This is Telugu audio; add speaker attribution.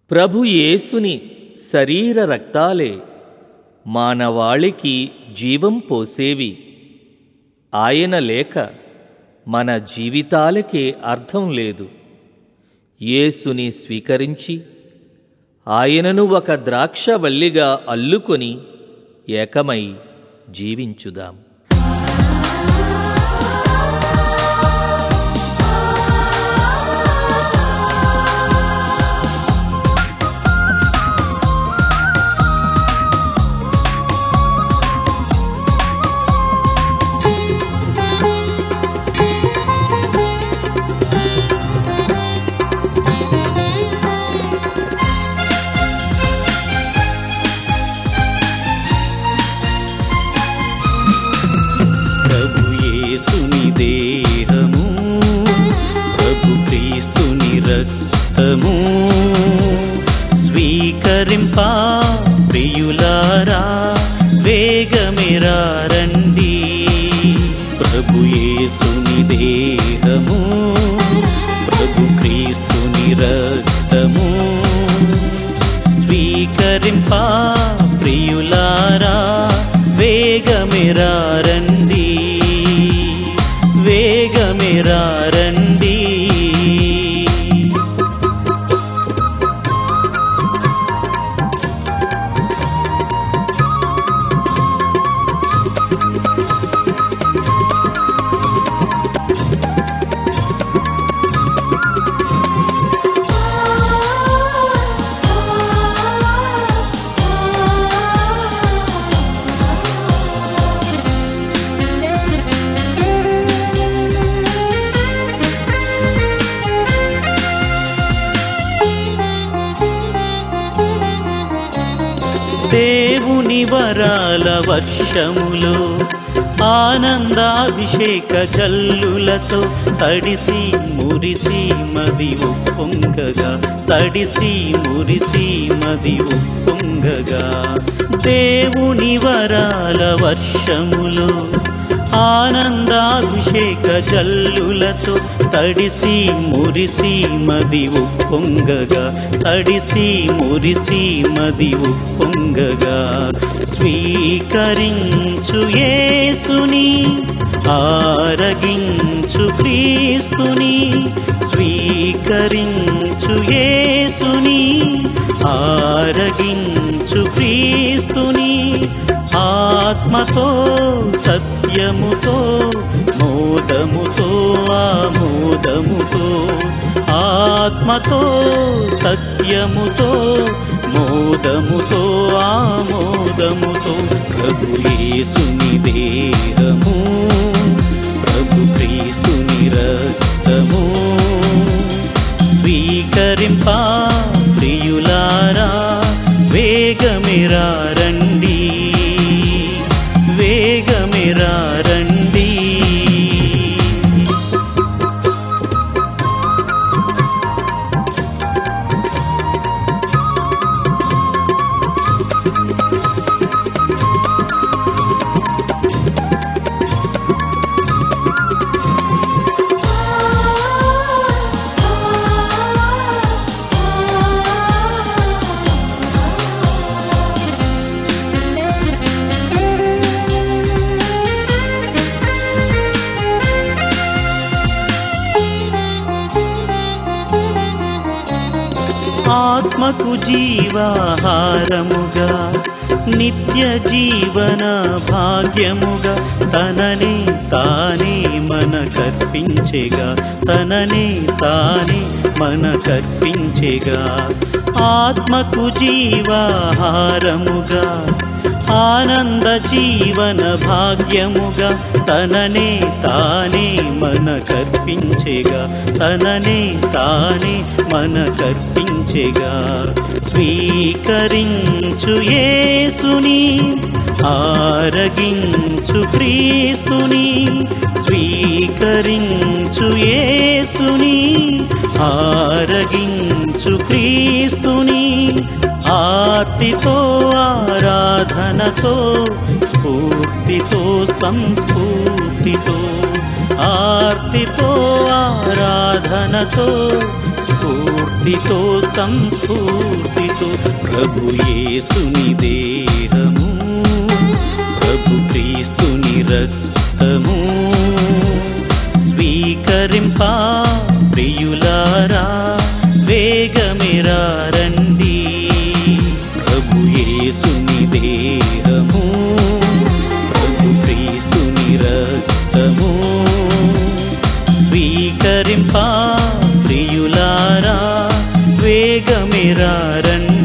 Speaker 1: ప్రభు యేసుని శరీర రక్తాలే మానవాళికి జీవం పోసేవి ఆయన లేక మన జీవితాలకే అర్థం లేదు యేసుని స్వీకరించి ఆయనను ఒక ద్రాక్షవల్లిగా అల్లుకొని ఏకమై జీవించుదాం
Speaker 2: ప్రభు యేసుని దేహము ప్రభు క్రీస్తుని రక్తము స్వీకరింప ప్రియులారా వేగమెరారండి ప్రభు యేసుని దేహము ప్రభు క్రీస్తుని రక్తము స్వీకరింప ప్రియులారా వేగమెరారండి వేగమెరారండి దేవుని వరాల వర్షములో ఆనందాభిషేక జల్లులతో తడిసి మురిసి మది ఉప్పొంగగా తడిసి మురిసి మది ఉప్పొంగగా దేవుని వరాల వర్షములో ఆనందాభిషేక జల్లులతో తడిసి మురిసి మది ఉప్పొంగగా తడిసి మురిసి మది ఉప్పొంగగా స్వీకరించు యేసుని ఆరగించు క్రీస్తుని స్వీకరించు యేసుని ఆరగించు క్రీస్తుని ఆత్మతో సత్యముతో మోదముతో ఆమోదముతో ఆత్మతో సత్యముతో మోదముతో ఆమోదముతో ప్రభు యేసుని దేహము ప్రభు క్రీస్తుని రక్తము స్వీకరింప ప్రియులారా వేగమిరారండి వేగమిరారండి ఆత్మకు జీవాహారముగా నిత్య జీవన భాగ్యముగా తననే తానే మన కర్పించెగా తననే తానే మన కర్పించెగా ఆత్మకు జీవాహారముగా ఆనంద జీవన భాగ్యముగా తననే తానే మన కర్పించెగా తననే తానే మన కర్పించెగా స్వీకరించు యేసుని ఆరగించు క్రీస్తుని స్వీకరించు యేసుని ఆరగించు క్రీస్తుని ఆర్తితో ఆరాధనతో స్ఫూర్తితో సంస్ఫూర్తితో ఆర్తితో ఆరాధనతో స్ఫూర్తితో సంస్ఫూర్తితో ప్రభు యేసుని దేహము ప్రభు క్రీస్తుని రక్తము స్వీకరింప ప్రియులారా వేగమిరా రండి ప్రభు యేసుని దేహము ప్రభు క్రీస్తుని రక్తము స్వీకరింప ప్రియులారా వేగమిరా రండి